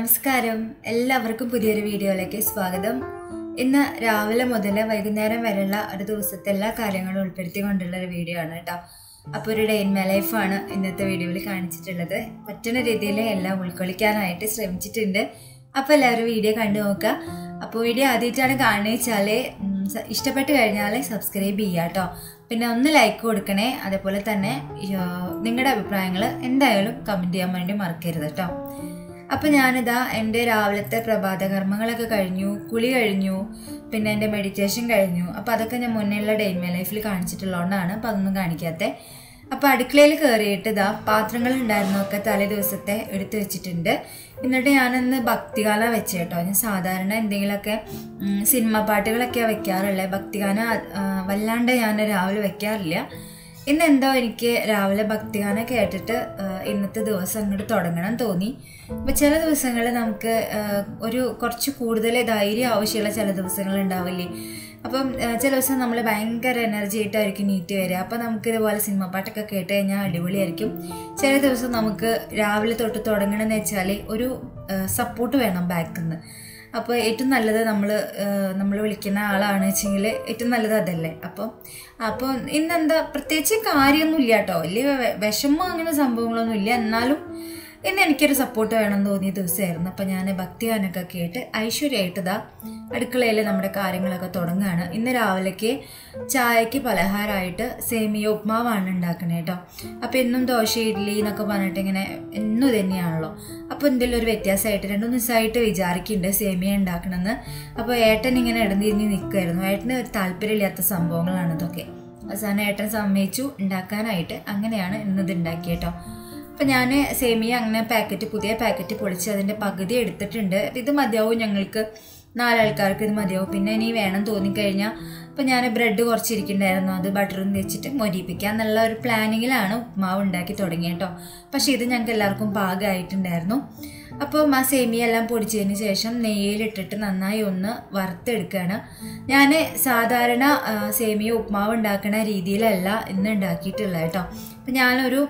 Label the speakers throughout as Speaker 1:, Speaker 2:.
Speaker 1: നമസ്കാരം എല്ലാവർക്കും പുതിയൊരു വീഡിയോയിലേക്ക് സ്വാഗതം ഇന്ന് രാവിലെ മുതൽ വൈകുന്നേരം വരെയുള്ള ഒരു ദിവസത്തെ എല്ലാ കാര്യങ്ങളും ഉൾപ്പെടുത്തിക്കൊണ്ടുള്ള ഒരു വീഡിയോ ആണ് കേട്ടോ അപ്പോൾ ഒരു ഡേ ഇൻ മൈ ലൈഫാണ് ഇന്നത്തെ വീഡിയോയിൽ കാണിച്ചിട്ടുള്ളത് പറ്റുന്ന രീതിയിൽ എല്ലാം ഉൾക്കൊള്ളിക്കാനായിട്ട് ശ്രമിച്ചിട്ടുണ്ട് അപ്പോൾ എല്ലാവരും വീഡിയോ കണ്ടു നോക്കുക അപ്പോൾ വീഡിയോ ആദ്യമായിട്ടാണ് കാണുന്നത് വെച്ചാൽ ഇഷ്ടപ്പെട്ട് കഴിഞ്ഞാൽ സബ്സ്ക്രൈബ് ചെയ്യുക കേട്ടോ പിന്നെ ഒന്ന് ലൈക്ക് കൊടുക്കണേ അതേപോലെ തന്നെ നിങ്ങളുടെ അഭിപ്രായങ്ങൾ എന്തായാലും കമൻറ്റ് ചെയ്യാൻ വേണ്ടി മറക്കരുത് കേട്ടോ അപ്പം ഞാനിതാ എൻ്റെ രാവിലത്തെ പ്രഭാത കർമ്മങ്ങളൊക്കെ കഴിഞ്ഞു കുളി കഴിഞ്ഞു പിന്നെ എൻ്റെ മെഡിറ്റേഷൻ കഴിഞ്ഞു അപ്പോൾ അതൊക്കെ ഞാൻ മുന്നേയുള്ള ഡെയിൻ മൈ ലൈഫിൽ കാണിച്ചിട്ടുള്ളതുകൊണ്ടാണ് അപ്പോൾ അതൊന്നും കാണിക്കാത്തത് അപ്പോൾ അടുക്കളയിൽ കയറിയിട്ട് ഇതാ പാത്രങ്ങൾ ഉണ്ടായിരുന്നൊക്കെ തലേ ദിവസത്തെ എടുത്തു വെച്ചിട്ടുണ്ട് എന്നിട്ട് ഞാനിന്ന് ഭക്തിഗാന വെച്ച് കേട്ടോ ഞാൻ സാധാരണ എന്തെങ്കിലുമൊക്കെ സിനിമ പാട്ടുകളൊക്കെയാണ് വെക്കാറുള്ളത് ഭക്തിഗാന വല്ലാണ്ട് ഞാൻ രാവിലെ വെക്കാറില്ല ഇന്ന് എന്തോ എനിക്ക് രാവിലെ ഭക്തിഗാനം കേട്ടിട്ട് ഇന്നത്തെ ദിവസം അങ്ങോട്ട് തുടങ്ങണം തോന്നി അപ്പോൾ ചില ദിവസങ്ങളിൽ നമുക്ക് ഒരു കുറച്ച് കൂടുതൽ ധൈര്യം ആവശ്യമുള്ള ചില ദിവസങ്ങൾ ഉണ്ടാവില്ലേ അപ്പം ചില ദിവസം നമ്മൾ ഭയങ്കര എനർജി ആയിട്ടായിരിക്കും നീറ്റ് വരിക അപ്പോൾ നമുക്ക് ഇതുപോലെ സിനിമ പാട്ടൊക്കെ കേട്ട് കഴിഞ്ഞാൽ അടിപൊളിയായിരിക്കും ചില ദിവസം നമുക്ക് രാവിലെ തൊട്ട് തുടങ്ങണമെന്ന് വെച്ചാൽ ഒരു സപ്പോർട്ട് വേണം ബാക്കിൽ നിന്ന് അപ്പോൾ ഏറ്റവും നല്ലത് നമ്മൾ നമ്മൾ വിളിക്കുന്ന ആളാണ് വെച്ചെങ്കിൽ ഏറ്റവും നല്ലത് അതല്ലേ അപ്പോൾ അപ്പോൾ ഇന്നെന്താ പ്രത്യേകിച്ച് കാര്യമൊന്നുമില്ല കേട്ടോ വലിയ വിഷമം അങ്ങനെ സംഭവങ്ങളൊന്നും ഇല്ല എന്നാലും ഇന്ന് എനിക്കൊരു സപ്പോർട്ട് വേണം തോന്നിയ ദിവസമായിരുന്നു അപ്പം ഞാൻ ഭക്തിഗാനൊക്കെ കേട്ട് ഐശ്വര്യമായിട്ട് ഇതാ അടുക്കളയിൽ നമ്മുടെ കാര്യങ്ങളൊക്കെ തുടങ്ങുകയാണ് ഇന്ന് രാവിലേക്ക് ചായക്ക് പലഹാരമായിട്ട് സേമിയ ഉപ്മാവാണ് ഉണ്ടാക്കണേ കേട്ടോ അപ്പോൾ എന്നും ദോശ ഇഡ്ഡലി എന്നൊക്കെ പറഞ്ഞിട്ട് ഇങ്ങനെ എന്നും തന്നെയാണല്ലോ അപ്പോൾ എന്തെങ്കിലും ഒരു വ്യത്യാസമായിട്ട് രണ്ടു മൂന്ന് ദിവസമായിട്ട് വിചാരിക്കുന്നുണ്ട് സേമിയ ഉണ്ടാക്കണമെന്ന് അപ്പോൾ ഏട്ടൻ ഇങ്ങനെ ഇടന്നിരിഞ്ഞ് നിൽക്കുമായിരുന്നു ഏട്ടന് ഒരു താല്പര്യമില്ലാത്ത സംഭവങ്ങളാണ് ഇതൊക്കെ അവസാനം ഏട്ടൻ സമ്മതിച്ചു ഉണ്ടാക്കാനായിട്ട് അങ്ങനെയാണ് ഇന്നത് ഉണ്ടാക്കിയേട്ടോ അപ്പം ഞാൻ സേമിയ അങ്ങനെ പാക്കറ്റ് പുതിയ പാക്കറ്റ് പൊളിച്ച് അതിൻ്റെ പകുതി എടുത്തിട്ടുണ്ട് ഇത് മതിയാവും ഞങ്ങൾക്ക് നാലാൾക്കാർക്ക് ഇത് മതിയാവും പിന്നെ ഇനി വേണം തോന്നിക്കഴിഞ്ഞാൽ അപ്പം ഞാൻ ബ്രെഡ് കുറച്ചിരിക്കണ്ടായിരുന്നു അത് ബട്ടറും വെച്ചിട്ട് മൊരിപ്പിക്കാം എന്നുള്ള ഒരു പ്ലാനിങ്ങിലാണ് ഉപ്മാവ് ഉണ്ടാക്കി തുടങ്ങിയത് കേട്ടോ പക്ഷേ ഇത് ഞങ്ങൾക്ക് എല്ലാവർക്കും പാകമായിട്ടുണ്ടായിരുന്നു അപ്പോൾ ആ സേമിയ എല്ലാം പൊടിച്ചതിന് ശേഷം നെയ്യിലിട്ടിട്ട് നന്നായി ഒന്ന് വറുത്തെടുക്കുകയാണ് ഞാൻ സാധാരണ സേമിയ ഉപ്മാവ് ഉണ്ടാക്കുന്ന രീതിയിലല്ല ഇന്ന് ഉണ്ടാക്കിയിട്ടുള്ളത് കേട്ടോ അപ്പം ഞാനൊരു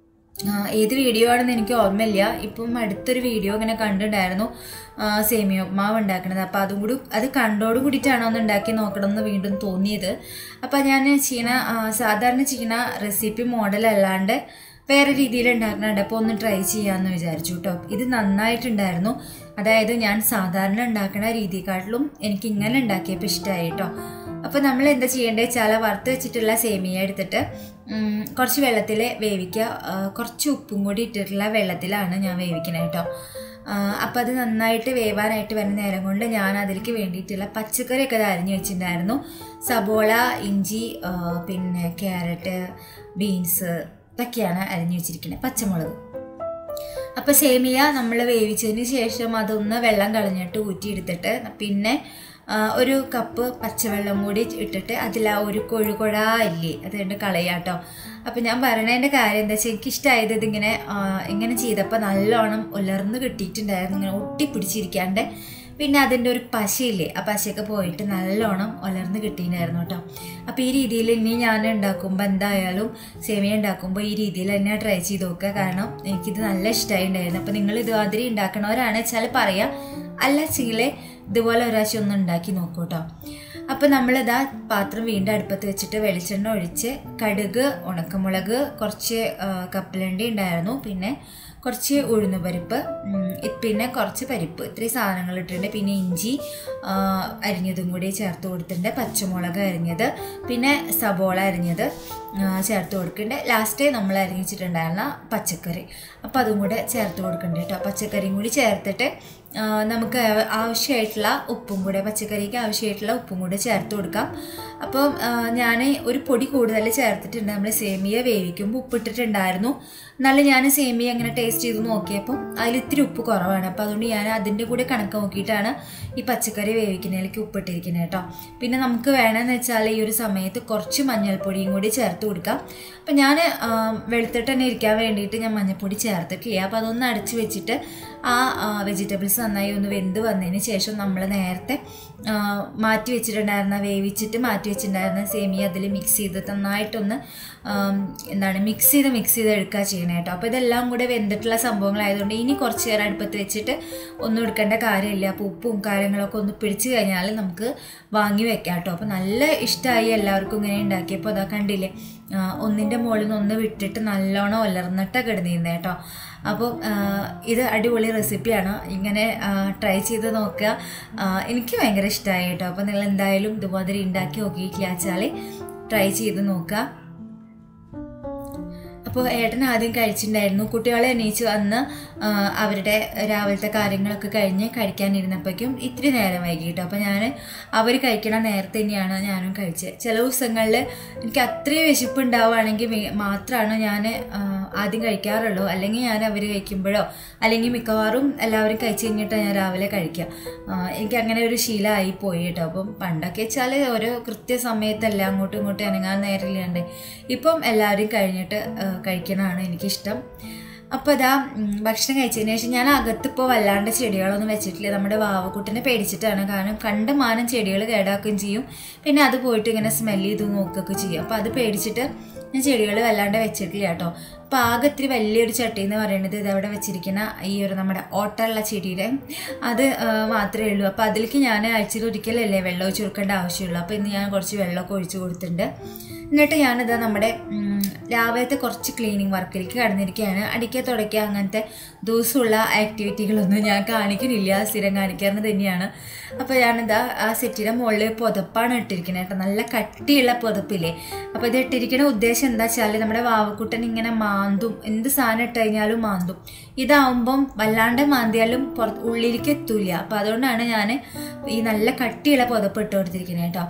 Speaker 1: ഏത് വീഡിയോ ആണെന്ന് എനിക്ക് ഓർമ്മയില്ല ഇപ്പം അടുത്തൊരു വീഡിയോ ഇങ്ങനെ കണ്ടിട്ടുണ്ടായിരുന്നു സേമിയ ഉപ്മാവ് ഉണ്ടാക്കുന്നത് അപ്പോൾ അതും കൂടി അത് കണ്ടോട് കൂടിയിട്ടാണോ ഒന്ന് ഉണ്ടാക്കി നോക്കണം എന്ന് വീണ്ടും തോന്നിയത് അപ്പോൾ ഞാൻ ചെയ്യുന്ന സാധാരണ ചെയ്യുന്ന റെസിപ്പി മോഡൽ അല്ലാണ്ട് വേറെ രീതിയിൽ ഉണ്ടാക്കുന്നുണ്ട് അപ്പോൾ ഒന്ന് ട്രൈ ചെയ്യാമെന്ന് വിചാരിച്ചു കേട്ടോ ഇത് നന്നായിട്ടുണ്ടായിരുന്നു അതായത് ഞാൻ സാധാരണ ഉണ്ടാക്കുന്ന രീതിക്കാട്ടിലും എനിക്ക് ഇങ്ങനെ ഉണ്ടാക്കിയപ്പോൾ ഇഷ്ടമായി കേട്ടോ അപ്പോൾ നമ്മൾ എന്താ ചെയ്യേണ്ടത് വെച്ചാൽ വറുത്ത് വെച്ചിട്ടുള്ള സേമിയ എടുത്തിട്ട് കുറച്ച് വെള്ളത്തിൽ വേവിക്കുക കുറച്ച് ഉപ്പും കൂടി ഇട്ടിട്ടുള്ള വെള്ളത്തിലാണ് ഞാൻ വേവിക്കുന്നത് കേട്ടോ അപ്പോൾ അത് നന്നായിട്ട് വേവാനായിട്ട് വരുന്ന നേരം കൊണ്ട് ഞാൻ അതിലേക്ക് വേണ്ടിയിട്ടുള്ള പച്ചക്കറിയൊക്കെ അത് അരിഞ്ഞു വെച്ചിട്ടുണ്ടായിരുന്നു സബോള ഇഞ്ചി പിന്നെ ക്യാരറ്റ് ബീൻസ് ഇതൊക്കെയാണ് അരിഞ്ഞു വെച്ചിരിക്കുന്നത് പച്ചമുളക് അപ്പോൾ സേമിയ നമ്മൾ വേവിച്ചതിന് ശേഷം അതൊന്ന് വെള്ളം കളഞ്ഞിട്ട് ഊറ്റിയെടുത്തിട്ട് പിന്നെ ഒരു കപ്പ് പച്ചവെള്ളം കൂടി ഇട്ടിട്ട് അതിൽ ആ ഒരു കൊഴുകൊഴ ഇല്ലേ അത് കണ്ട് കളയാട്ടോ അപ്പം ഞാൻ പറയണതിൻ്റെ കാര്യം എന്താ വെച്ചാൽ എനിക്കിഷ്ടമായത് ഇതിങ്ങനെ ഇങ്ങനെ ചെയ്തപ്പോൾ നല്ലോണം ഉലർന്ന് കിട്ടിയിട്ടുണ്ടായിരുന്നു ഇങ്ങനെ ഒട്ടിപ്പിടിച്ചിരിക്കാണ്ട് പിന്നെ അതിൻ്റെ ഒരു പശയില്ലേ ആ പശയൊക്കെ പോയിട്ട് നല്ലോണം ഉലർന്ന് കിട്ടിയിട്ടുണ്ടായിരുന്നു കേട്ടോ അപ്പോൾ ഈ രീതിയിൽ ഇനി ഞാൻ ഉണ്ടാക്കുമ്പോൾ എന്തായാലും സേമിയ ഉണ്ടാക്കുമ്പോൾ ഈ രീതിയിൽ തന്നെ ട്രൈ ചെയ്ത് നോക്കുക കാരണം എനിക്കിത് നല്ല ഇഷ്ടമായി ഉണ്ടായിരുന്നു അപ്പോൾ നിങ്ങൾ ഇതുമാതിരി ഉണ്ടാക്കണവരാണ് വെച്ചാൽ പറയാം അല്ല ചെയ്യലേ ഇതുപോലെ ഒരാഴ്ച ഒന്ന് ഉണ്ടാക്കി നോക്കൂ കേട്ടോ അപ്പോൾ നമ്മളിതാ പാത്രം വീണ്ടും അടുപ്പത്ത് വെച്ചിട്ട് വെളിച്ചെണ്ണ ഒഴിച്ച് കടുക് ഉണക്കമുളക് കുറച്ച് കപ്പലണ്ടി ഉണ്ടായിരുന്നു പിന്നെ കുറച്ച് ഉഴുന്നുപരിപ്പ് പിന്നെ കുറച്ച് പരിപ്പ് ഇത്രയും സാധനങ്ങൾ ഇട്ടിട്ടുണ്ട് പിന്നെ ഇഞ്ചി അരിഞ്ഞതും കൂടി ചേർത്ത് കൊടുത്തിട്ടുണ്ട് പച്ചമുളക് അരിഞ്ഞത് പിന്നെ സബോള അരിഞ്ഞത് ചേർത്ത് കൊടുക്കുന്നുണ്ട് ലാസ്റ്റ് നമ്മൾ അരിഞ്ഞിച്ചിട്ടുണ്ടായിരുന്ന പച്ചക്കറി അപ്പോൾ അതും കൂടെ ചേർത്ത് കൊടുക്കുന്നുണ്ട് കേട്ടോ പച്ചക്കറിയും കൂടി ചേർത്തിട്ട് നമുക്ക് ആവശ്യമായിട്ടുള്ള ഉപ്പും കൂടെ പച്ചക്കറിക്ക് ആവശ്യമായിട്ടുള്ള ഉപ്പും കൂടെ ചേർത്ത് കൊടുക്കാം അപ്പം ഞാൻ ഒരു പൊടി കൂടുതൽ ചേർത്തിട്ടുണ്ട് നമ്മൾ സേമിയ വേവിക്കുമ്പോൾ ഉപ്പിട്ടിട്ടുണ്ടായിരുന്നു എന്നാലും ഞാൻ സേമിയ അങ്ങനെ ടേസ്റ്റ് ചെയ്ത് നോക്കിയപ്പം അതിൽ ഇത്തിരി ഉപ്പ് കുറവാണ് അപ്പോൾ അതുകൊണ്ട് ഞാൻ അതിൻ്റെ കൂടെ കണക്ക് നോക്കിയിട്ടാണ് ഈ പച്ചക്കറി വേവിക്കുന്നതിലേക്ക് ഉപ്പിട്ടിരിക്കുന്നത് കേട്ടോ പിന്നെ നമുക്ക് വേണമെന്ന് വെച്ചാൽ ഈ ഒരു സമയത്ത് കുറച്ച് മഞ്ഞൾപ്പൊടിയും കൂടി ചേർത്ത് കൊടുക്കാം അപ്പം ഞാൻ വെളുത്തിട്ട് തന്നെ ഇരിക്കാൻ വേണ്ടിയിട്ട് ഞാൻ മഞ്ഞൾപ്പൊടി ചേർത്തിട്ടില്ല അപ്പോൾ അതൊന്ന് അടച്ച് വെച്ചിട്ട് ആ വെജിറ്റബിൾസ് നന്നായി ഒന്ന് വെന്ത് വന്നതിന് ശേഷം നമ്മൾ നേരത്തെ മാറ്റി വെച്ചിട്ടുണ്ടായിരുന്ന വേവിച്ചിട്ട് മാറ്റി വെച്ചിട്ടുണ്ടായിരുന്ന സേമിയ അതിൽ മിക്സ് ചെയ്ത് നന്നായിട്ടൊന്ന് ആം, എന്താണ് മിക്സ് ചെയ്ത് മിക്സ് ചെയ്ത് എടുക്കുക ചെയ്യണേ കേട്ടോ അപ്പോൾ ഇതെല്ലാം കൂടെ വെന്തിട്ടുള്ള സംഭവങ്ങളായതുകൊണ്ട് ഇനി കുറച്ച് നേരം അടുപ്പത്ത് വെച്ചിട്ട് ഒന്നും എടുക്കേണ്ട കാര്യമില്ല അപ്പോൾ ഉപ്പും കാര്യങ്ങളൊക്കെ ഒന്ന് പിടിച്ച് കഴിഞ്ഞാൽ നമുക്ക് വാങ്ങി വെക്കാം കേട്ടോ അപ്പോൾ നല്ല ഇഷ്ടമായി എല്ലാവർക്കും ഇങ്ങനെ ഉണ്ടാക്കിയപ്പോൾ അതാ കണ്ടില്ലേ ആ, ഒന്നിൻ്റെ മുകളിൽ നിന്ന് ഒന്ന് വിട്ടിട്ട് നല്ലോണം ഒലർന്നിട്ടൊക്കെ ഇടുന്നിരുന്നേ കേട്ടോ അപ്പോൾ ആ, ഇത് അടിപൊളി റെസിപ്പിയാണ് ഇങ്ങനെ ട്രൈ ചെയ്ത് നോക്കുക ആ, എനിക്ക് ഭയങ്കര ഇഷ്ടമായി കേട്ടോ അപ്പോൾ നിങ്ങൾ എന്തായാലും ഇതുമാതിരി ഉണ്ടാക്കി നോക്കിയിട്ടില്ല വെച്ചാൽ ട്രൈ ചെയ്ത് നോക്കുക അപ്പോൾ ഏട്ടൻ ആദ്യം കഴിച്ചിട്ടുണ്ടായിരുന്നു കുട്ടികളെ എണീച്ച് വന്ന് ആ, അവരുടെ രാവിലത്തെ കാര്യങ്ങളൊക്കെ കഴിഞ്ഞ് കഴിക്കാനിരുന്നപ്പോഴേക്കും ഇത്തിരി നേരം വൈകിട്ടോ അപ്പോൾ ഞാൻ അവർ കഴിക്കണ നേരത്തെ തന്നെയാണ് ഞാനും കഴിച്ചത് ചില ദിവസങ്ങളിൽ എനിക്ക് അത്രയും വിശപ്പ് ഉണ്ടാവുകയാണെങ്കിൽ മാത്രമാണ് ഞാൻ ആദ്യം കഴിക്കാറുള്ളൂ അല്ലെങ്കിൽ ഞാൻ അവർ കഴിക്കുമ്പോഴോ അല്ലെങ്കിൽ മിക്കവാറും എല്ലാവരും കഴിച്ച് കഴിഞ്ഞിട്ട് ഞാൻ രാവിലെ കഴിക്കുക ആ, എനിക്ക് അങ്ങനെ ഒരു ശീലമായി പോയി കേട്ടോ അപ്പം പണ്ടൊക്കെ വെച്ചാൽ ഓരോ കൃത്യസമയത്തല്ല അങ്ങോട്ടും ഇങ്ങോട്ടും അനങ്ങാൻ നേരമില്ലാണ്ട് ഇപ്പം എല്ലാവരും കഴിഞ്ഞിട്ട് ആ, കഴിക്കണതാണ് എനിക്കിഷ്ടം അപ്പോൾ അതാ ഉം, ഭക്ഷണം കഴിച്ചതിന് ശേഷം ഞാൻ അകത്തിപ്പോൾ വല്ലാണ്ട് ചെടികളൊന്നും വെച്ചിട്ടില്ല നമ്മുടെ വാവക്കുട്ടിനെ പേടിച്ചിട്ടാണ് കാരണം കണ്ടമാനം ചെടികൾ കേടാക്കുകയും ചെയ്യും പിന്നെ അത് പോയിട്ട് ഇങ്ങനെ സ്മെല്ല് ചെയ്ത് നോക്കുകയൊക്കെ ചെയ്യും അപ്പോൾ അത് പേടിച്ചിട്ട് ഞാൻ ചെടികൾ വല്ലാണ്ട് വെച്ചിട്ടില്ല കേട്ടോ അപ്പോൾ ആകെ ഇത്തിരി വലിയൊരു ചട്ടി എന്ന് പറയുന്നത് ഇതവിടെ വെച്ചിരിക്കുന്ന ഈ ഒരു നമ്മുടെ ഓട്ടമുള്ള ചെടിയുടെ അത് ആ, മാത്രമേ ഉള്ളൂ അപ്പോൾ അതിലേക്ക് ഞാൻ ആഴ്ചയിൽ ഒരിക്കലല്ലേ വെള്ളം ഒഴിച്ച് കൊടുക്കേണ്ട ആവശ്യമുള്ളൂ അപ്പോൾ ഇന്ന് ഞാൻ കുറച്ച് വെള്ളമൊക്കെ ഒഴിച്ച് കൊടുത്തിട്ടുണ്ട് എന്നിട്ട് ഞാനിതാ നമ്മുടെ ഉം, രാവിലത്തെ കുറച്ച് ക്ലീനിങ് വർക്കിലേക്ക് കടന്നിരിക്കുകയാണ് അടിക്കുക തുടയ്ക്കുക അങ്ങനത്തെ ദിവസമുള്ള ആക്ടിവിറ്റികളൊന്നും ഞാൻ കാണിക്കുന്നില്ല സ്ഥിരം കാണിക്കാറുണ്ട് തന്നെയാണ് അപ്പോൾ ഞാനിതാ ആ സെറ്റിയുടെ മുകളിൽ പുതപ്പാണ് ഇട്ടിരിക്കുന്നത് കേട്ടോ നല്ല കട്ടിയുള്ള പുതപ്പില്ലേ അപ്പോൾ ഇത് ഇട്ടിരിക്കുന്ന ഉദ്ദേശം എന്താ വെച്ചാൽ നമ്മുടെ വാവക്കുട്ടൻ ഇങ്ങനെ മാന്തും എന്ത് സാധനം ഇട്ട് കഴിഞ്ഞാലും മാന്തും ഇതാവുമ്പം വല്ലാണ്ട് മാന്തിയാലും പുറത്ത് ഉള്ളിലേക്ക് എത്തൂല അപ്പോൾ അതുകൊണ്ടാണ് ഞാൻ ഈ നല്ല കട്ടിയുള്ള പുതപ്പ് ഇട്ട് കൊടുത്തിരിക്കുന്നത് കേട്ടോ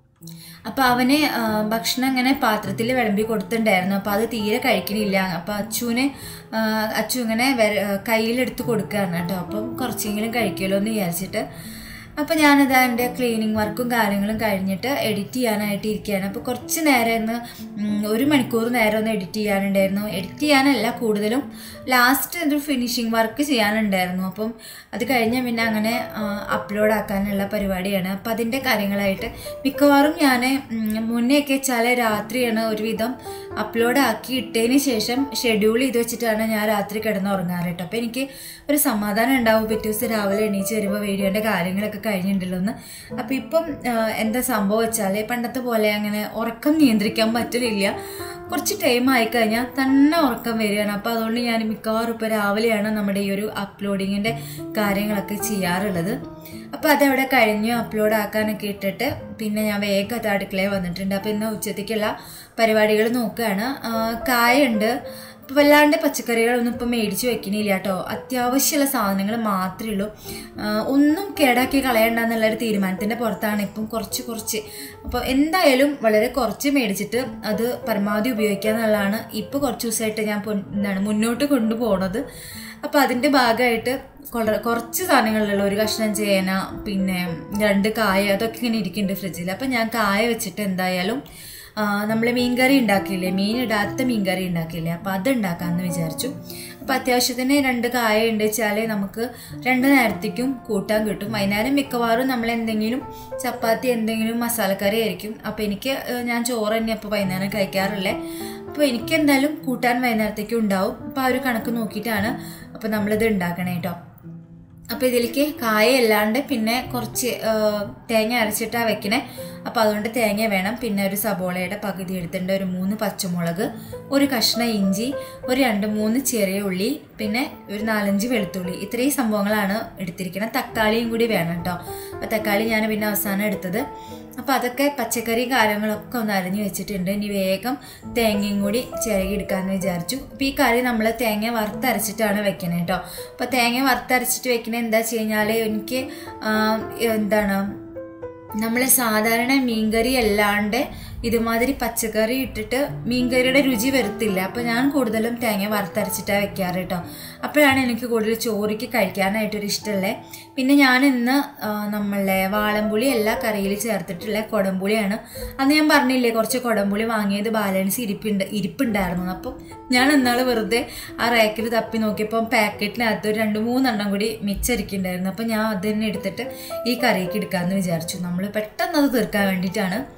Speaker 1: അപ്പോൾ അവന് ആ, ഭക്ഷണം ഇങ്ങനെ പാത്രത്തിൽ വിളമ്പി കൊടുത്തിട്ടുണ്ടായിരുന്നു അപ്പോൾ അത് തീരെ കഴിക്കണില്ല അപ്പോൾ അച്ചുവിന് ആ, അച്ചു ഇങ്ങനെ വെര- ആ, കയ്യിലെടുത്ത് കൊടുക്കുകയാണ് കേട്ടോ അപ്പം കുറച്ചെങ്കിലും കഴിക്കുമല്ലോ എന്ന് വിചാരിച്ചിട്ട് അപ്പോൾ ഞാനിത് എൻ്റെ ക്ലീനിങ് വർക്കും കാര്യങ്ങളും കഴിഞ്ഞിട്ട് എഡിറ്റ് ചെയ്യാനായിട്ട് ഇരിക്കുകയാണ് അപ്പോൾ കുറച്ച് നേരം ഒന്ന് ഉം, ഒരു മണിക്കൂർ നേരം ഒന്ന് എഡിറ്റ് ചെയ്യാനുണ്ടായിരുന്നു എഡിറ്റ് ചെയ്യാനല്ല കൂടുതലും ലാസ്റ്റ് ഒരു ഫിനിഷിങ് വർക്ക് ചെയ്യാനുണ്ടായിരുന്നു അപ്പം അത് കഴിഞ്ഞ് പിന്നെ അങ്ങനെ അപ്ലോഡ് ആക്കാനുള്ള പരിപാടിയാണ് അപ്പം അതിൻ്റെ കാര്യങ്ങളായിട്ട് മിക്കവാറും ഞാൻ മുന്നെയൊക്കെ വെച്ചാൽ രാത്രിയാണ് ഒരുവിധം അപ്ലോഡ് ആക്കി ഇട്ടതിന് ശേഷം ഷെഡ്യൂൾ ചെയ്ത് വെച്ചിട്ടാണ് ഞാൻ രാത്രി കിടന്ന് ഉറങ്ങാറ് കേട്ടോ അപ്പോൾ എനിക്ക് ഒരു സമാധാനം ഉണ്ടാവും പിറ്റേ ദിവസം രാവിലെ എണീച്ച് വരുമ്പോൾ വീഡിയോൻ്റെ കാര്യങ്ങളൊക്കെ കഴിഞ്ഞിട്ടുണ്ടല്ലോ എന്ന് അപ്പോൾ ഇപ്പം ആ, എന്താ സംഭവം വെച്ചാൽ പണ്ടത്തെ പോലെ അങ്ങനെ ഉറക്കം നിയന്ത്രിക്കാൻ പറ്റലില്ല കുറച്ച് ടൈം ആയിക്കഴിഞ്ഞാൽ തന്നെ ഉറക്കം വരികയാണ് അപ്പോൾ അതുകൊണ്ട് ഞാൻ മിക്കവാറും ഇപ്പോൾ രാവിലെയാണ് നമ്മുടെ ഈ ഒരു അപ്ലോഡിങ്ങിൻ്റെ കാര്യങ്ങളൊക്കെ ചെയ്യാറുള്ളത് അപ്പോൾ അതവിടെ കഴിഞ്ഞു അപ്ലോഡ് ആക്കാനൊക്കെ ഇട്ടിട്ട് പിന്നെ ഞാൻ വേഗം അത് അടുക്കളയിൽ വന്നിട്ടുണ്ട് അപ്പോൾ ഇന്ന് ഉച്ചത്തേക്കുള്ള പരിപാടികൾ നോക്കുകയാണ് ആ, കായുണ്ട് ഇപ്പോൾ വല്ലാണ്ട് പച്ചക്കറികളൊന്നും ഇപ്പം മേടിച്ച് വെക്കണില്ല കേട്ടോ അത്യാവശ്യമുള്ള സാധനങ്ങൾ മാത്രമേ ഉള്ളൂ ആ, ഒന്നും കേടാക്കി കളയണ്ടെന്നുള്ളൊരു തീരുമാനത്തിൻ്റെ പുറത്താണ് ഇപ്പം കുറച്ച് കുറച്ച് അപ്പോൾ എന്തായാലും വളരെ കുറച്ച് മേടിച്ചിട്ട് അത് പരമാവധി ഉപയോഗിക്കുക എന്നുള്ളതാണ് ഇപ്പോൾ കുറച്ച് ദിവസമായിട്ട് ഞാൻ പൊൻ- എന്താണ് മുന്നോട്ട് കൊണ്ടുപോകുന്നത് അപ്പോൾ അതിൻ്റെ ഭാഗമായിട്ട് കൊള- കുറച്ച് സാധനങ്ങളുള്ള ഒരു കഷ്ണം ചേന പിന്നെ രണ്ട് കായ അതൊക്കെ ഇങ്ങനെ ഇരിക്കുന്നുണ്ട് ഫ്രിഡ്ജിൽ അപ്പം ഞാൻ കായ വെച്ചിട്ട് എന്തായാലും നമ്മൾ മീൻകറി ഉണ്ടാക്കിയില്ലേ മീൻ ഇടാത്ത മീൻകറി ഉണ്ടാക്കിയില്ലേ അപ്പോൾ അത് ഉണ്ടാക്കാമെന്ന് വിചാരിച്ചു അപ്പോൾ അത്യാവശ്യത്തിന് രണ്ട് കായ ഉണ്ട് വെച്ചാൽ നമുക്ക് രണ്ട് നേരത്തേക്കും കൂട്ടാൻ കിട്ടും വൈകുന്നേരം മിക്കവാറും നമ്മൾ എന്തെങ്കിലും ചപ്പാത്തി എന്തെങ്കിലും മസാലക്കറി ആയിരിക്കും അപ്പോൾ എനിക്ക് ഏഹ്, ഞാൻ ചോറ് തന്നെ അപ്പോൾ വൈകുന്നേരം കഴിക്കാറില്ലേ അപ്പോൾ എനിക്ക് എന്തായാലും കൂട്ടാൻ വൈകുന്നേരത്തേക്കും ഉണ്ടാവും അപ്പോൾ ആ ഒരു കണക്ക് നോക്കിയിട്ടാണ് അപ്പോൾ നമ്മളിത് ഉണ്ടാക്കണേ കേട്ടോ അപ്പോൾ ഇതിലേക്ക് കായ അല്ലാണ്ട് പിന്നെ കുറച്ച് ആ, തേങ്ങ അരച്ചിട്ടാണ് വെക്കണേ അപ്പോൾ അതുകൊണ്ട് തേങ്ങ വേണം പിന്നെ ഒരു സബോളയുടെ പകുതി എടുത്തിട്ടുണ്ട് ഒരു മൂന്ന് പച്ചമുളക് ഒരു കഷ്ണം ഇഞ്ചി ഒരു രണ്ട് മൂന്ന് ചെറിയ ഉള്ളി പിന്നെ ഒരു നാലഞ്ച് വെളുത്തുള്ളി ഇത്രയും സംഭവങ്ങളാണ് എടുത്തിരിക്കുന്നത് തക്കാളിയും കൂടി വേണം കേട്ടോ അപ്പോൾ തക്കാളി ഞാൻ പിന്നെ അവസാനം എടുത്തത് അപ്പോൾ അതൊക്കെ പച്ചക്കറിയും കാര്യങ്ങളൊക്കെ ഒന്ന് അരിഞ്ഞു വെച്ചിട്ടുണ്ട് ഇനി വേഗം തേങ്ങയും കൂടി ചിരകി എടുക്കാമെന്ന് വിചാരിച്ചു അപ്പോൾ ഈ കറി നമ്മൾ തേങ്ങ വറുത്തരച്ചിട്ടാണ് വെക്കണേ കേട്ടോ അപ്പോൾ തേങ്ങ വറുത്തരച്ചിട്ട് വെക്കണത് എന്താ വെച്ച് കഴിഞ്ഞാൽ എനിക്ക് ആ, എന്താണ് നമ്മൾ സാധാരണ മീൻകറി അല്ലാണ്ട് ഇതുമാതിരി പച്ചക്കറി ഇട്ടിട്ട് മീൻകറിയുടെ രുചി വരത്തില്ല അപ്പോൾ ഞാൻ കൂടുതലും തേങ്ങ വറുത്തരച്ചിട്ടാണ് വെക്കാറ് കേട്ടോ അപ്പോഴാണ് എനിക്ക് കൂടുതൽ ചോറിക്ക് കഴിക്കാനായിട്ടൊരു ഇഷ്ടമുള്ളത് പിന്നെ ഞാൻ ഇന്ന് ആ, നമ്മളെ വാളംപുളി എല്ലാ കറിയിൽ ചേർത്തിട്ടുള്ള കുടംപുളിയാണ് അന്ന് ഞാൻ പറഞ്ഞില്ലേ കുറച്ച് കുടംപുളി വാങ്ങിയത് ബാലൻസ് ഇരിപ്പുണ്ട് ഇരിപ്പുണ്ടായിരുന്നു അപ്പം ഞാൻ എന്നാൾ വെറുതെ ആ റാക്കിൽ തപ്പി നോക്കിയപ്പം പാക്കറ്റിനകത്ത് ഒരു രണ്ട് മൂന്നെണ്ണം കൂടി മിച്ചരിക്കുന്നുണ്ടായിരുന്നു അപ്പം ഞാൻ അത് തന്നെ എടുത്തിട്ട് ഈ കറിക്ക് എടുക്കാമെന്ന് വിചാരിച്ചു നമ്മൾ പെട്ടെന്ന് അത് തീർക്കാൻ വേണ്ടിയിട്ടാണ്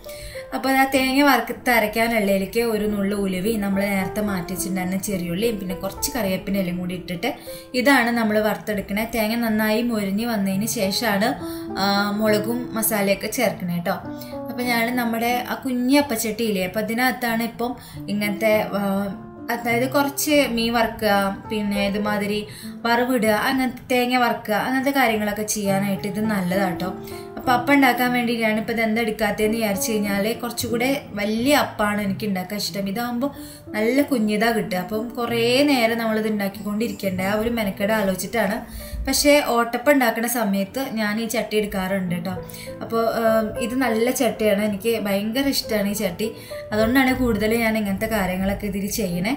Speaker 1: അപ്പോൾ ആ തേങ്ങ വറുത്ത് അരയ്ക്കാനുള്ളതിലേക്ക് ഒരു നുള്ളു ഉലുവി നമ്മൾ നേരത്തെ മാറ്റി വെച്ചിട്ടുണ്ടായിരുന്ന ചെറിയുള്ളിയും പിന്നെ കുറച്ച് കറിവേപ്പിൻ്റെ എല്ലാം കൂടി ഇട്ടിട്ട് ഇതാണ് നമ്മൾ വറുത്തെടുക്കണേ തേങ്ങ നന്നായി മൊരിഞ്ഞ് വന്നതിന് ശേഷമാണ് ആ, മുളകും മസാലയൊക്കെ ചേർക്കണേ കേട്ടോ അപ്പോൾ ഞാൻ നമ്മുടെ ആ കുഞ്ഞി അപ്പച്ചട്ടിയില്ലേ അപ്പോൾ അതിനകത്താണ് ഇപ്പം ഇങ്ങനത്തെ ആ, അതായത് കുറച്ച് മീൻ വറുക്കുക പിന്നെ ഇതുമാതിരി വറവിടുക അങ്ങനത്തെ തേങ്ങ വറുക്കുക അങ്ങനത്തെ കാര്യങ്ങളൊക്കെ ചെയ്യാനായിട്ട് ഇത് നല്ലതാട്ടോ അപ്പോൾ അപ്പം ഉണ്ടാക്കാൻ വേണ്ടി ഞാനിപ്പോൾ ഇത് എന്താ എടുക്കാത്തതെന്ന് വിചാരിച്ചു കഴിഞ്ഞാൽ കുറച്ചുകൂടെ വലിയ അപ്പമാണ് എനിക്ക് ഉണ്ടാക്കാൻ ഇഷ്ടം ഇതാകുമ്പോൾ നല്ല കുഞ്ഞിതാ കിട്ടുക അപ്പം കുറേ നേരം നമ്മളിത് ഉണ്ടാക്കിക്കൊണ്ടിരിക്കേണ്ട ആ ഒരു മെനക്കെട് ആലോചിച്ചിട്ടാണ് പക്ഷേ ഓട്ടപ്പം ഉണ്ടാക്കുന്ന സമയത്ത് ഞാൻ ഈ ചട്ടി എടുക്കാറുണ്ട് കേട്ടോ അപ്പോൾ ഇത് നല്ല ചട്ടിയാണ് എനിക്ക് ഭയങ്കര ഇഷ്ടമാണ് ഈ ചട്ടി അതുകൊണ്ടാണ് കൂടുതൽ ഞാൻ ഇങ്ങനത്തെ കാര്യങ്ങളൊക്കെ ഇതിൽ ചെയ്യണേ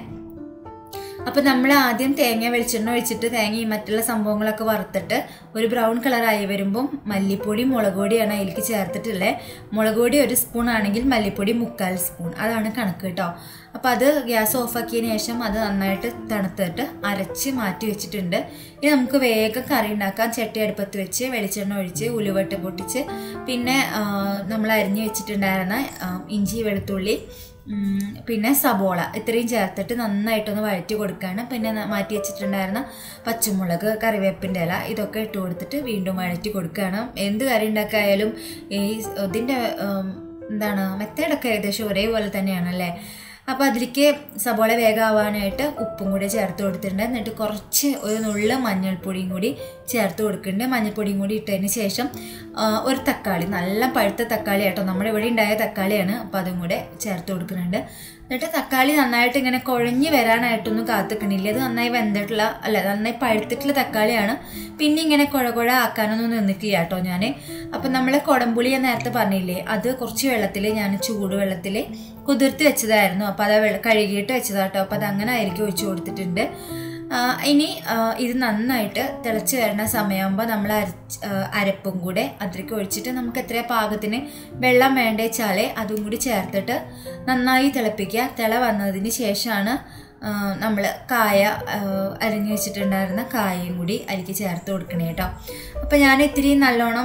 Speaker 1: അപ്പോൾ നമ്മൾ ആദ്യം തേങ്ങ വെളിച്ചെണ്ണ ഒഴിച്ചിട്ട് തേങ്ങയും മറ്റുള്ള സംഭവങ്ങളൊക്കെ വറുത്തിട്ട് ഒരു ബ്രൗൺ കളറായി വരുമ്പം മല്ലിപ്പൊടി മുളക് പൊടിയാണ് അതിലേക്ക് ചേർത്തിട്ടുള്ളത് മുളക് പൊടി ഒരു സ്പൂൺ ആണെങ്കിൽ മല്ലിപ്പൊടി മുക്കാൽ സ്പൂൺ അതാണ് കണക്ക് കേട്ടോ അപ്പോൾ അത് ഗ്യാസ് ഓഫാക്കിയതിന് ശേഷം അത് നന്നായിട്ട് തണുത്തിട്ട് അരച്ച് മാറ്റി വെച്ചിട്ടുണ്ട് ഇനി നമുക്ക് വേഗം കറി ഉണ്ടാക്കാം ചട്ടി അടുപ്പത്ത് വെച്ച് വെളിച്ചെണ്ണ ഒഴിച്ച് ഉലുവട്ട് പൊട്ടിച്ച് പിന്നെ ആ, നമ്മൾ അരിഞ്ഞ് വെച്ചിട്ടുണ്ടായിരുന്ന ആ, ഇഞ്ചി വെളുത്തുള്ളി ഉം, പിന്നെ സബോള ഇത്രയും ചേർത്തിട്ട് നന്നായിട്ടൊന്ന് വഴറ്റി കൊടുക്കുകയാണ് പിന്നെ ന- മാറ്റി വെച്ചിട്ടുണ്ടായിരുന്ന പച്ചമുളക് കറിവേപ്പിൻ്റെ ഇല ഇതൊക്കെ ഇട്ട് കൊടുത്തിട്ട് വീണ്ടും വഴറ്റി കൊടുക്കുകയാണ് എന്ത് കറി ഉണ്ടാക്കായാലും ഈ ഇതിൻ്റെ ഉം, എന്താണ് മെത്തേഡൊക്കെ ഏകദേശം ഒരേപോലെ തന്നെയാണല്ലേ അപ്പോൾ അതിലേക്ക് സബോള വേഗമാവാനായിട്ട് ഉപ്പും കൂടി ചേർത്ത് കൊടുത്തിട്ടുണ്ട് എന്നിട്ട് കുറച്ച് ഒരു നുള്ള മഞ്ഞൾപ്പൊടിയും കൂടി ചേർത്ത് കൊടുക്കുന്നുണ്ട് മഞ്ഞൾപ്പൊടിയും കൂടി ഇട്ടതിന് ശേഷം ആ, ഒരു തക്കാളി നല്ല പഴുത്ത തക്കാളി ആട്ടോ നമ്മുടെ ഇവിടെ ഉണ്ടായ തക്കാളിയാണ് അപ്പോൾ അതും കൂടെ ചേർത്ത് കൊടുക്കുന്നുണ്ട് എന്നിട്ട് തക്കാളി നന്നായിട്ട് ഇങ്ങനെ കുഴഞ്ഞ് വരാനായിട്ടൊന്നും കാത്തിക്കണില്ല ഇത് നന്നായി വെന്തിട്ടുള്ള അല്ല നന്നായി പഴുത്തിട്ടുള്ള തക്കാളിയാണ് പിന്നെ ഇങ്ങനെ കുഴ കുഴ ആക്കാനൊന്നും നിന്നിട്ടില്ല കേട്ടോ ഞാൻ അപ്പം നമ്മൾ കുടംപുളി ഞാൻ നേരത്തെ പറഞ്ഞില്ലേ അത് കുറച്ച് വെള്ളത്തിൽ ഞാൻ ചൂട് വെള്ളത്തിൽ കുതിർത്ത് വെച്ചതായിരുന്നു അപ്പോൾ അത് വെള്ളം കഴുകിയിട്ട് വെച്ചതാട്ടോ അപ്പോൾ അത് അങ്ങനെ ആയിരിക്കും ഒഴിച്ചു കൊടുത്തിട്ടുണ്ട് ആ, ഇനി ആ, ഇത് നന്നായിട്ട് തിളച്ച് വരുന്ന സമയമാകുമ്പോൾ നമ്മൾ അരച്ച് ആ, അരപ്പും കൂടെ അതിലേക്ക് ഒഴിച്ചിട്ട് നമുക്ക് എത്ര പാകത്തിന് വെള്ളം വേണ്ട വെച്ചാലേ അതും കൂടി ചേർത്തിട്ട് നന്നായി തിളപ്പിക്കുക തിള വന്നതിന് ശേഷമാണ് നമ്മൾ കായ ആ, അരിഞ്ഞു വെച്ചിട്ടുണ്ടായിരുന്ന കായയും കൂടി അതിലേക്ക് ചേർത്ത് കൊടുക്കണേ കേട്ടോ അപ്പോൾ ഞാൻ ഇത്തിരി നല്ലോണം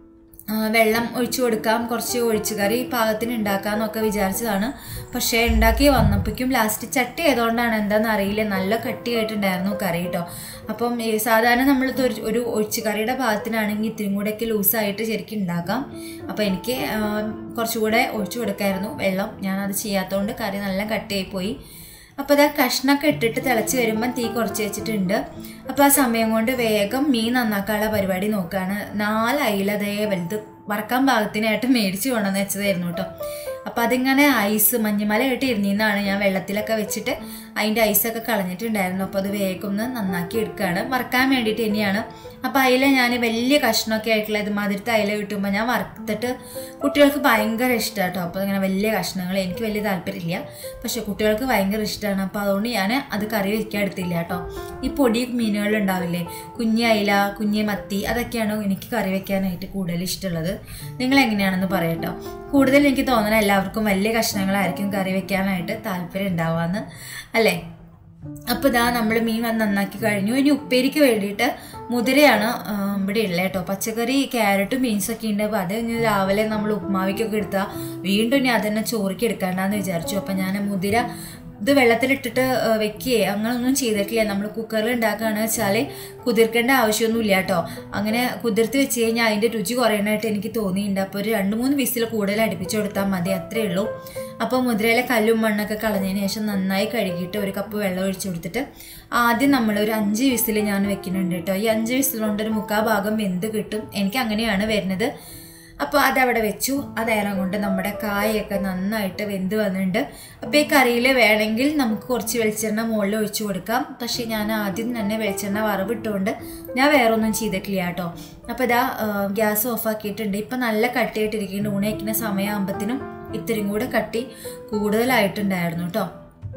Speaker 1: ആ, വെള്ളം ഒഴിച്ചു കൊടുക്കാം കുറച്ച് ഒഴിച്ചു കറി പാകത്തിന് ഉണ്ടാക്കാമെന്നൊക്കെ വിചാരിച്ചതാണ് പക്ഷേ ഉണ്ടാക്കി വന്നപ്പോഴേക്കും ലാസ്റ്റ് ചട്ടി ആയതുകൊണ്ടാണ് എന്താണെന്ന് അറിയില്ല നല്ല കട്ടിയായിട്ടുണ്ടായിരുന്നു കറി കേട്ടോ അപ്പം ഈ സാധാരണ നമ്മൾ ഒരു ഒരു ഒഴിച്ചു കറിയുടെ ഭാഗത്തിനാണെങ്കിൽ ഇത്തിരി കൂടെയൊക്കെ ലൂസായിട്ട് ശരിക്കും ഉണ്ടാക്കാം അപ്പോൾ എനിക്ക് ആ, കുറച്ചുകൂടെ ഒഴിച്ചു കൊടുക്കായിരുന്നു വെള്ളം ഞാനത് ചെയ്യാത്തതുകൊണ്ട് കറി നല്ല കട്ടിയായി പോയി അപ്പോൾ ഇതാ കഷ്ണമൊക്കെ ഇട്ടിട്ട് തിളച്ച് വരുമ്പം തീ കുറച്ച് വെച്ചിട്ടുണ്ട് അപ്പോൾ ആ സമയം കൊണ്ട് വേഗം മീൻ നന്നാക്കാനുള്ള പരിപാടി നോക്കുകയാണ് നാല് അയില അതേ വലുത് വറക്കാൻ പാകത്തിനായിട്ട് മേടിച്ച് കൊണ്ടുവന്ന് വെച്ചതായിരുന്നു കേട്ടോ അപ്പോൾ അതിങ്ങനെ ഐസ് മഞ്ഞമല ആയിട്ട് ഇരുന്നിന്നാണ് ഞാൻ വെള്ളത്തിലൊക്കെ വെച്ചിട്ട് അതിൻ്റെ ഐസൊക്കെ കളഞ്ഞിട്ടുണ്ടായിരുന്നു അപ്പോൾ അത് വേഗം ഒന്ന് നന്നാക്കി എടുക്കുകയാണ് വറക്കാൻ വേണ്ടിയിട്ട് തന്നെയാണ് അപ്പോൾ അയില ഞാൻ വലിയ കഷ്ണമൊക്കെ ആയിട്ടുള്ള ഇതുമാതിരത്തെ അയില കിട്ടുമ്പോൾ ഞാൻ വറുത്തിട്ട് കുട്ടികൾക്ക് ഭയങ്കര ഇഷ്ടമാണ് കേട്ടോ അപ്പോൾ ഇങ്ങനെ വലിയ കഷ്ണങ്ങൾ എനിക്ക് വലിയ താല്പര്യമില്ല പക്ഷേ കുട്ടികൾക്ക് ഭയങ്കര ഇഷ്ടമാണ് അപ്പോൾ അതുകൊണ്ട് ഞാൻ അത് കറി വെക്കാൻ എടുത്തില്ല കേട്ടോ ഈ പൊടി മീനുകൾ ഉണ്ടാവില്ലേ കുഞ്ഞി അയില കുഞ്ഞി മത്തി അതൊക്കെയാണ് എനിക്ക് കറി വെക്കാനായിട്ട് കൂടുതൽ ഇഷ്ടമുള്ളത് നിങ്ങൾ എങ്ങനെയാണെന്ന് പറയട്ടോ കൂടുതൽ എനിക്ക് തോന്നണം എല്ലാവർക്കും വലിയ കഷ്ണങ്ങളായിരിക്കും കറി വെക്കാനായിട്ട് താല്പര്യം ഉണ്ടാവാന്ന് അല്ലേ അപ്പോൾ ഇതാ നമ്മൾ മീൻ വന്ന് നന്നാക്കി കഴിഞ്ഞു ഇനി ഉപ്പേരിക്ക് വേണ്ടിയിട്ട് മുതിരയാണ് ആ, ഇവിടെ ഉള്ളത് കേട്ടോ പച്ചക്കറി ക്യാരറ്റും ബീൻസൊക്കെ ഉണ്ട് അപ്പോൾ അത് ഇനി രാവിലെ നമ്മൾ ഉപ്മാവിക്കൊക്കെ എടുത്താൽ വീണ്ടും ഇനി അതന്നെ ചോറിക്ക് എടുക്കണ്ടെന്ന് വിചാരിച്ചു അപ്പം ഞാൻ മുതിര ഇത് വെള്ളത്തിലിട്ടിട്ട് ആ, വെക്കുകയെ അങ്ങനൊന്നും ചെയ്തിട്ടില്ല നമ്മൾ കുക്കറിൽ ഉണ്ടാക്കുകയാണെന്ന് വെച്ചാൽ കുതിർക്കേണ്ട ആവശ്യമൊന്നുമില്ല കേട്ടോ അങ്ങനെ കുതിർത്ത് വെച്ച് കഴിഞ്ഞാൽ അതിൻ്റെ രുചി കുറയണമായിട്ട് എനിക്ക് തോന്നിയിട്ടുണ്ട് അപ്പോൾ ഒരു രണ്ട് മൂന്ന് വിസിൽ കൂടുതൽ അടുപ്പിച്ച് കൊടുത്താൽ മതി അത്രേ ഉള്ളൂ അപ്പോൾ മുതിരയിലെ കല്ലും മണ്ണൊക്കെ കളഞ്ഞതിന് ശേഷം നന്നായി കഴുകിയിട്ട് ഒരു കപ്പ് വെള്ളം ഒഴിച്ചു കൊടുത്തിട്ട് ആദ്യം നമ്മൾ ഒരു അഞ്ച് വിസിൽ ഞാൻ വെക്കുന്നുണ്ട് കേട്ടോ ഈ അഞ്ച് വിസിൽ കൊണ്ട് ഒരു മുക്കാൽ ഭാഗം വെന്ത് കിട്ടും എനിക്ക് അങ്ങനെയാണ് വരുന്നത് അപ്പോൾ അതവിടെ വെച്ചു അതേരം കൊണ്ട് നമ്മുടെ കായൊക്കെ നന്നായിട്ട് വെന്ത് വന്നിട്ടുണ്ട് അപ്പോൾ ഈ കറിയിൽ വേണമെങ്കിൽ നമുക്ക് കുറച്ച് വെളിച്ചെണ്ണ മുകളിൽ ഒഴിച്ചു കൊടുക്കാം പക്ഷേ ഞാൻ ആദ്യം തന്നെ വെളിച്ചെണ്ണ വറവിട്ടുകൊണ്ട് ഞാൻ വേറെ ഒന്നും ചെയ്തിട്ടില്ല കേട്ടോ അപ്പോൾ ഇതാ ആ, ഗ്യാസ് ഓഫാക്കിയിട്ടുണ്ട് ഇപ്പം നല്ല കട്ടിയായിട്ടിരിക്കുന്നുണ്ട് ഊണ് വയ്ക്കുന്ന സമയമാകുമ്പത്തിനും ഇത്തിരിയും കൂടെ കട്ടി കൂടുതലായിട്ടുണ്ടായിരുന്നു കേട്ടോ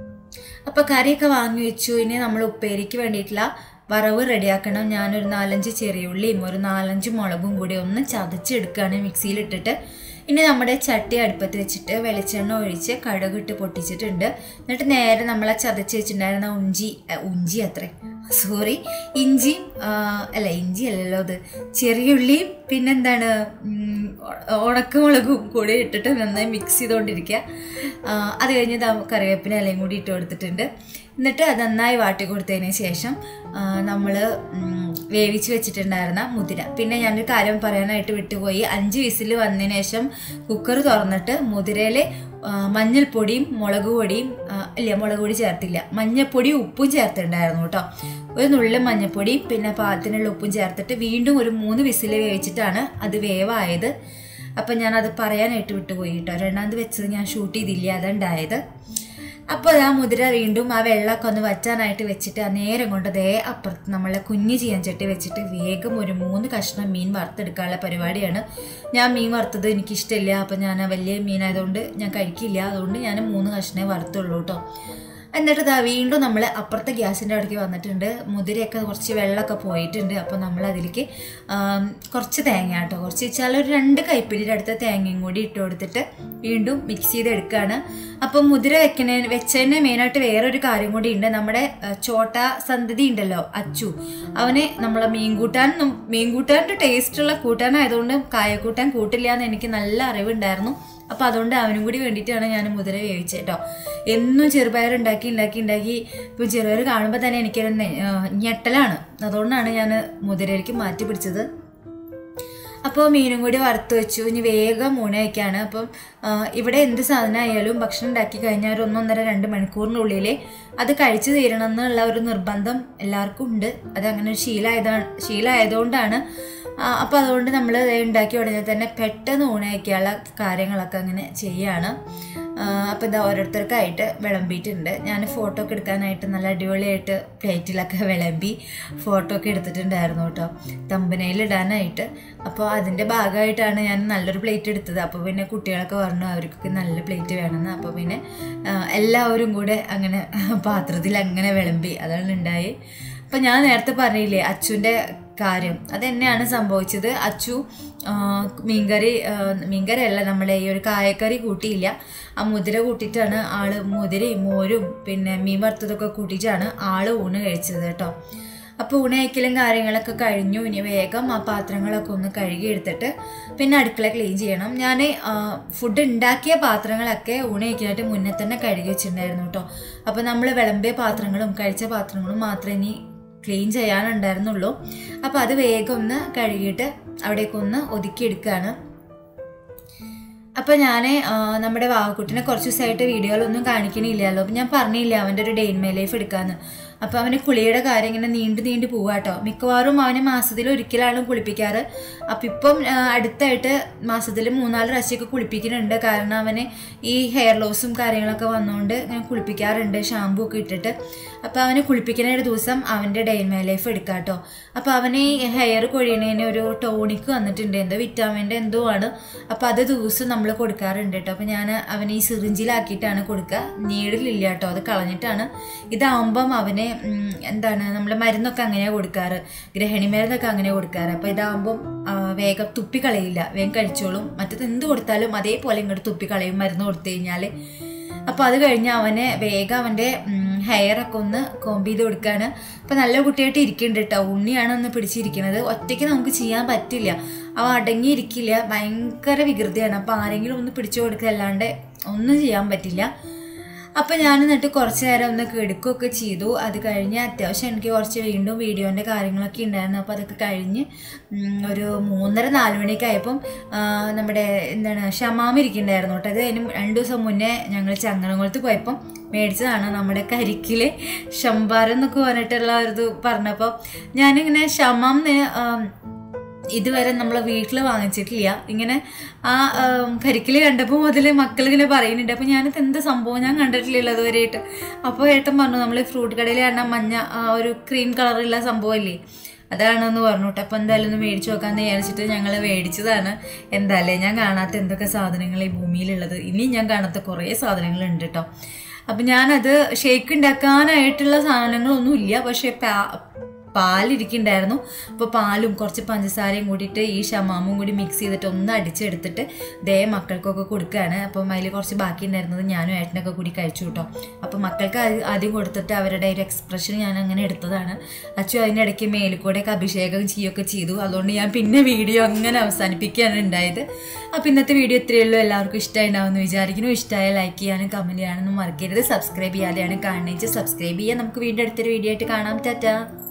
Speaker 1: അപ്പോൾ കറിയൊക്കെ വാങ്ങി വെച്ചു ഇനി നമ്മൾ ഉപ്പേരിക്ക് വേണ്ടിയിട്ടുള്ള വറവ് റെഡിയാക്കണം ഞാനൊരു നാലഞ്ച് ചെറിയ ഉള്ളിയും ഒരു നാലഞ്ച് മുളകും കൂടി ഒന്ന് ചതച്ചെടുക്കുകയാണ് മിക്സിയിലിട്ടിട്ട് ഇനി നമ്മുടെ ചട്ടി അടുപ്പത്ത് വെച്ചിട്ട് വെളിച്ചെണ്ണ ഒഴിച്ച് കടുകിട്ട് പൊട്ടിച്ചിട്ടുണ്ട് എന്നിട്ട് നേരെ നമ്മളെ ചതച്ച് വെച്ചിട്ടുണ്ടായിരുന്ന ഉഞ്ചി അ, ഉഞ്ചി അത്രേ സോറി ഇഞ്ചിയും ആ, അല്ല ഇഞ്ചി അല്ലല്ലോ അത് ചെറിയുള്ളിയും പിന്നെന്താണ് ഉം, ഉ- ഉണക്കമുളകും കൂടി ഇട്ടിട്ട് നന്നായി മിക്സ് ചെയ്തുകൊണ്ടിരിക്കുക ആ, അത് കഴിഞ്ഞ് ദാ കറിവേപ്പില ഇലയും കൂടി ഇട്ട് കൊടുത്തിട്ടുണ്ട് എന്നിട്ട് അത് നന്നായി വാട്ടി കൊടുത്തതിന് ശേഷം നമ്മൾ വേവിച്ച് വെച്ചിട്ടുണ്ടായിരുന്ന മുതിര പിന്നെ ഞാനൊരു കാര്യം പറയാനായിട്ട് വിട്ടുപോയി അഞ്ച് വിസിൽ വന്നതിന് ശേഷം കുക്കർ തുറന്നിട്ട് മുതിരയിൽ മഞ്ഞൾപ്പൊടിയും മുളക് പൊടിയും ആ, ഇല്ല മുളക് പൊടി ചേർത്തില്ല മഞ്ഞൾപ്പൊടിയും ഉപ്പും ചേർത്തിട്ടുണ്ടായിരുന്നു കേട്ടോ ഒരു നുള്ളിൽ മഞ്ഞൾപ്പൊടിയും പിന്നെ പാകത്തിനുള്ള ഉപ്പും ചേർത്തിട്ട് വീണ്ടും ഒരു മൂന്ന് വിസിൽ വേവിച്ചിട്ടാണ് അത് വേവായത് അപ്പം ഞാനത് പറയാനായിട്ട് വിട്ടുപോയി കേട്ടോ രണ്ടാമത് വെച്ചത് ഞാൻ ഷൂട്ട് ചെയ്തില്ല അതുണ്ടായത് അപ്പോൾ ആ മുതിര വീണ്ടും ആ വെള്ളമൊക്കെ ഒന്ന് വറ്റാനായിട്ട് വെച്ചിട്ട് ആ നേരം കൊണ്ട് ദേ അപ്പുറത്ത് നമ്മളെ കുഞ്ഞ് ചെയ്യാൻ ചട്ടി വെച്ചിട്ട് വേഗം ഒരു മൂന്ന് കഷ്ണം മീൻ വറുത്തെടുക്കാനുള്ള പരിപാടിയാണ് ഞാൻ മീൻ വറുത്തത് എനിക്കിഷ്ടമില്ല അപ്പം ഞാൻ വലിയ മീനായതുകൊണ്ട് ഞാൻ കഴിക്കില്ല അതുകൊണ്ട് ഞാൻ മൂന്ന് കഷ്ണമേ വറുത്തുള്ളൂ കേട്ടോ എന്നിട്ട് ഇതാ വീണ്ടും നമ്മൾ അപ്പുറത്തെ ഗ്യാസിൻ്റെ അടുക്ക് വന്നിട്ടുണ്ട് മുതിരയൊക്കെ കുറച്ച് വെള്ളമൊക്കെ പോയിട്ടുണ്ട് അപ്പോൾ നമ്മൾ അതിലേക്ക് ആം, കുറച്ച് തേങ്ങ കേട്ടോ കുറച്ച് വെച്ചാൽ ഒരു രണ്ട് കൈപ്പിടിയുടെ അടുത്ത തേങ്ങയും കൂടി ഇട്ട് കൊടുത്തിട്ട് വീണ്ടും മിക്സ് ചെയ്ത് എടുക്കുകയാണ് അപ്പം മുതിര വെക്കണ വെച്ചതിന് മെയിനായിട്ട് വേറൊരു കാര്യം കൂടി ഉണ്ട് നമ്മുടെ ആ, ചോട്ട സന്തതി ഉണ്ടല്ലോ അച്ചു അവന് നമ്മളെ മീൻ കൂട്ടാൻ മീൻ കൂട്ടാൻ്റെ ടേസ്റ്റുള്ള കൂട്ടാനായതുകൊണ്ട് കായക്കൂട്ടാൻ കൂട്ടില്ല എന്ന് എനിക്ക് നല്ല അറിവുണ്ടായിരുന്നു അപ്പോൾ അതുകൊണ്ട് അവനും കൂടി വേണ്ടിയിട്ടാണ് ഞാൻ മുതിര വേവിച്ചത് കേട്ടോ എന്നും ചെറുപയർ ഉണ്ടാക്കി ഉണ്ടാക്കി ഉണ്ടാക്കി ഇപ്പോൾ ചെറുപയർ കാണുമ്പോൾ തന്നെ എനിക്കൊരു നെ- ആ, ഞെട്ടലാണ് അതുകൊണ്ടാണ് ഞാൻ മുതിരയിലേക്ക് മാറ്റി പിടിച്ചത് അപ്പോൾ മീനും കൂടി വറുത്ത് വെച്ചു ഇനി വേഗം ഊണ് വയ്ക്കാണ് അപ്പം ആ, ഇവിടെ എന്ത് സാധനമായാലും ഭക്ഷണം ഉണ്ടാക്കി കഴിഞ്ഞാൽ ഒരു ഒന്നൊന്നര രണ്ട് മണിക്കൂറിനുള്ളിൽ അത് കഴിച്ചു തീരണം എന്നുള്ള ഒരു നിർബന്ധം എല്ലാവർക്കും ഉണ്ട് അത് അങ്ങനെ ഒരു ശീലമായതാണ് ശീലമായതുകൊണ്ടാണ് അപ്പോൾ അതുകൊണ്ട് നമ്മൾ ഉണ്ടാക്കി ഉടനെ തന്നെ പെട്ടെന്ന് ഊണ് വയ്ക്കാനുള്ള കാര്യങ്ങളൊക്കെ അങ്ങനെ ചെയ്യാണ് അപ്പോൾ ഇതാ ഓരോരുത്തർക്കായിട്ട് വിളമ്പിയിട്ടുണ്ട് ഞാൻ ഫോട്ടോ ഒക്കെ എടുക്കാനായിട്ട് നല്ല അടിപൊളിയായിട്ട് പ്ലേറ്റിലൊക്കെ വിളമ്പി ഫോട്ടോ ഒക്കെ എടുത്തിട്ടുണ്ടായിരുന്നു കേട്ടോ തമ്പനയിൽ ഇടാനായിട്ട് അപ്പോൾ അതിൻ്റെ ഭാഗമായിട്ടാണ് ഞാൻ നല്ലൊരു പ്ലേറ്റ് എടുത്തത് അപ്പോൾ പിന്നെ കുട്ടികളൊക്കെ പറഞ്ഞു അവർക്കൊക്കെ നല്ല പ്ലേറ്റ് വേണമെന്ന് അപ്പോൾ പിന്നെ ആ, എല്ലാവരും കൂടെ അങ്ങനെ പാത്രത്തിൽ അങ്ങനെ വിളമ്പി അതാണ് ഉണ്ടായി അപ്പം ഞാൻ നേരത്തെ പറഞ്ഞില്ലേ അച്ചുവിൻ്റെ കാര്യം അതെന്നെയാണ് സംഭവിച്ചത് അച്ചു ആ, മീൻകറി ആ, മീൻകറി അല്ല നമ്മുടെ ഈ ഒരു കായക്കറി കൂട്ടിയില്ല ആ മുതിര കൂട്ടിയിട്ടാണ് ആള് മുതിരയും മോരും പിന്നെ മീൻ വറുത്തതൊക്കെ കൂട്ടിയിട്ടാണ് ആള് ഊണ് കഴിച്ചത് കേട്ടോ അപ്പോൾ ഊണ് കഴിക്കലും കാര്യങ്ങളൊക്കെ കഴിഞ്ഞു ഇനി വേഗം ആ പാത്രങ്ങളൊക്കെ ഒന്ന് കഴുകി എടുത്തിട്ട് പിന്നെ അടുക്കള ക്ലീൻ ചെയ്യണം ഞാൻ ഫുഡ് ഉണ്ടാക്കിയ പാത്രങ്ങളൊക്കെ ഊണ് കഴിക്കാനായിട്ട് മുന്നേ തന്നെ കഴുകി വെച്ചിട്ടുണ്ടായിരുന്നു കേട്ടോ അപ്പോൾ നമ്മൾ വിളമ്പിയ പാത്രങ്ങളും കഴിച്ച പാത്രങ്ങളും മാത്രമേ ഇനി ക്ലീൻ ചെയ്യാനുണ്ടായിരുന്നുള്ളൂ അപ്പോൾ അത് വേഗം ഒന്ന് കഴുകിയിട്ട് അവിടേക്കൊന്ന് ഒതുക്കിയെടുക്കുകയാണ് അപ്പോൾ ഞാൻ നമ്മുടെ വാവക്കുട്ടിനെ കുറച്ച് ദിവസമായിട്ട് വീഡിയോയിലൊന്നും കാണിക്കണില്ലല്ലോ അപ്പം ഞാൻ പറഞ്ഞില്ല അവൻ്റെ ഒരു ഡേ ഇൻ മൈ ലൈഫ് എടുക്കാമെന്ന് അപ്പോൾ അവന് കുളിയുടെ കാര്യം ഇങ്ങനെ നീണ്ടു നീണ്ടു പോവാട്ടോ മിക്കവാറും അവന് മാസത്തിൽ ഒരിക്കലാണ് കുളിപ്പിക്കാറ് അപ്പം ഇപ്പം ആ, അടുത്തായിട്ട് മാസത്തിൽ മൂന്നാല് പ്രാവശ്യമൊക്കെ കുളിപ്പിക്കുന്നുണ്ട് കാരണം അവന് ഈ ഹെയർ ലോസും കാര്യങ്ങളൊക്കെ വന്നുകൊണ്ട് ഞാൻ കുളിപ്പിക്കാറുണ്ട് ഷാമ്പൂ ഒക്കെ ഇട്ടിട്ട് അപ്പോൾ അവന് കുളിപ്പിക്കുന്ന ഒരു ദിവസം അവൻ്റെ ഡേ ഇൻ മൈ ലൈഫ് എടുക്കാം കേട്ടോ അപ്പോൾ അവന് ഈ ഹെയർ കൊഴിയണതിന് ഒരു ടോണിക്ക് വന്നിട്ടുണ്ട് എന്തോ വിറ്റാമിൻ്റെ എന്തോ ആണ് അപ്പോൾ അത് ദിവസം നമ്മൾ കൊടുക്കാറുണ്ട് കേട്ടോ അപ്പോൾ ഞാൻ അവന് ഈ സിറിഞ്ചിലാക്കിയിട്ടാണ് കൊടുക്കുക നീഡിലില്ല കേട്ടോ അത് കളഞ്ഞിട്ടാണ് ഇതാവുമ്പം അവന് ഉം, എന്താണ് നമ്മൾ മരുന്നൊക്കെ അങ്ങനെയാണ് കൊടുക്കാറ് ഗ്രഹണി മരുന്നൊക്കെ അങ്ങനെ കൊടുക്കാറ് അപ്പോൾ ഇതാവുമ്പം ആ, വേഗം തുപ്പിക്കളയില്ല വേഗം കഴിച്ചോളും മറ്റത് എന്ത് കൊടുത്താലും അതേപോലെ ഇങ്ങോട്ട് തുപ്പിക്കളയും മരുന്ന് കൊടുത്തു കഴിഞ്ഞാൽ അപ്പോൾ അത് കഴിഞ്ഞ് അവന് വേഗം അവൻ്റെ ഹെയർ ഒക്കെ ഒന്ന് കോമ്പ് ചെയ്ത് കൊടുക്കുകയാണ് അപ്പോൾ നല്ല കുട്ടിയായിട്ട് ഇരിക്കുന്നുണ്ട് കേട്ടോ ഉണ്ണിയാണ് ഒന്ന് പിടിച്ചിരിക്കുന്നത് ഒറ്റയ്ക്ക് നമുക്ക് ചെയ്യാൻ പറ്റില്ല അവ അടങ്ങിയിരിക്കില്ല ഭയങ്കര വികൃതിയാണ് അപ്പോൾ ആരെങ്കിലും ഒന്ന് പിടിച്ചു കൊടുക്കുക അല്ലാണ്ട് ഒന്നും ചെയ്യാൻ പറ്റില്ല അപ്പം ഞാൻ എന്നിട്ട് കുറച്ച് നേരം ഒന്ന് കിടക്കുകയൊക്കെ ചെയ്തു അത് കഴിഞ്ഞ് അത്യാവശ്യം എനിക്ക് കുറച്ച് വീണ്ടും വീഡിയോൻ്റെ കാര്യങ്ങളൊക്കെ ഉണ്ടായിരുന്നു അപ്പോൾ അതൊക്കെ കഴിഞ്ഞ് ഉം, ഒരു മൂന്നര നാല് മണിയൊക്കെ ആയപ്പം ആ, നമ്മുടെ എന്താണ് ഷമാമ ഇരിക്കുന്നുണ്ടായിരുന്നു കേട്ടോ അത് അതിന് രണ്ട് ദിവസം മുന്നേ ഞങ്ങൾ ചങ്ങനകുളത്ത് പോയപ്പം മേടിച്ചതാണ് നമ്മുടെ കരിക്കിലെ ശമ്പാരം എന്നൊക്കെ പറഞ്ഞിട്ടുള്ള ഒരു ഇത് പറഞ്ഞപ്പോൾ ഞാനിങ്ങനെ ഷമാം ഇതുവരെ നമ്മൾ വീട്ടിൽ വാങ്ങിച്ചിട്ടില്ല ഇങ്ങനെ ആ കരിക്കിൽ കണ്ടപ്പോൾ മുതൽ മക്കളിങ്ങനെ പറയുന്നുണ്ട് അപ്പോൾ ഞാനിത് എന്ത് സംഭവം ഞാൻ കണ്ടിട്ടില്ലല്ലോ ഇതുവരെയായിട്ട് അപ്പോൾ ഏട്ടൻ പറഞ്ഞു നമ്മൾ ഫ്രൂട്ട് കടയിൽ കാണാൻ മഞ്ഞ ആ ഒരു ക്രീം കളറുള്ള സംഭവമല്ലേ അതാണെന്ന് പറഞ്ഞു കേട്ടോ അപ്പോൾ എന്തായാലും ഒന്ന് മേടിച്ചു നോക്കാമെന്ന് വിചാരിച്ചിട്ട് ഞങ്ങൾ മേടിച്ചതാണ് എന്തായാലേ ഞാൻ കാണാത്ത എന്തൊക്കെ സാധനങ്ങൾ ഈ ഭൂമിയിലുള്ളത് ഇനി ഞാൻ കാണാത്ത കുറേ സാധനങ്ങളുണ്ട് കേട്ടോ അപ്പം ഞാനത് ഷേക്ക് ഉണ്ടാക്കാനായിട്ടുള്ള സാധനങ്ങളൊന്നും ഇല്ല പക്ഷേ പാ പാലിരിക്കുന്നുണ്ടായിരുന്നു അപ്പോൾ പാലും കുറച്ച് പഞ്ചസാരയും കൂടിയിട്ട് ഈ ഷമാമും കൂടി മിക്സ് ചെയ്തിട്ട് ഒന്ന് അടിച്ചെടുത്തിട്ട് ദേ മക്കൾക്കൊക്കെ കൊടുക്കുകയാണ് അപ്പം അതിൽ കുറച്ച് ബാക്കി ഉണ്ടായിരുന്നത് ഞാനും ഏട്ടനൊക്കെ കൂടി കഴിച്ചു കേട്ടോ അപ്പോൾ മക്കൾക്ക് ആദ്യം- ആദ്യം കൊടുത്തിട്ട് അവരുടെ ഒരു എക്സ്പ്രഷൻ ഞാൻ അങ്ങനെ എടുത്തതാണ് അച്ചു അതിൻ്റെ ഇടയ്ക്ക് മേലിക്കൂടെയൊക്കെ അഭിഷേകം ചെയ്യുകയൊക്കെ ചെയ്തു അതുകൊണ്ട് ഞാൻ പിന്നെ വീഡിയോ അങ്ങനെ അവസാനിപ്പിക്കുകയാണ് ഉണ്ടായത് അപ്പോൾ ഇന്നത്തെ വീഡിയോ ഇത്രയേ ഉള്ളൂ എല്ലാവർക്കും ഇഷ്ടമായിട്ടുണ്ടാവും എന്ന് വിചാരിക്കുന്നു ഇഷ്ടമായ ലൈക്ക് ചെയ്യാനും കമൻറ്റ് ചെയ്യാനൊന്നും മറക്കരുത് സബ്സ്ക്രൈബ് ചെയ്യാതെയാണ് കാണുന്നത് സബ്സ്ക്രൈബ് ചെയ്യാൻ നമുക്ക് വീണ്ടും അടുത്തൊരു വീഡിയോ ആയിട്ട് കാണാം ടാറ്റാ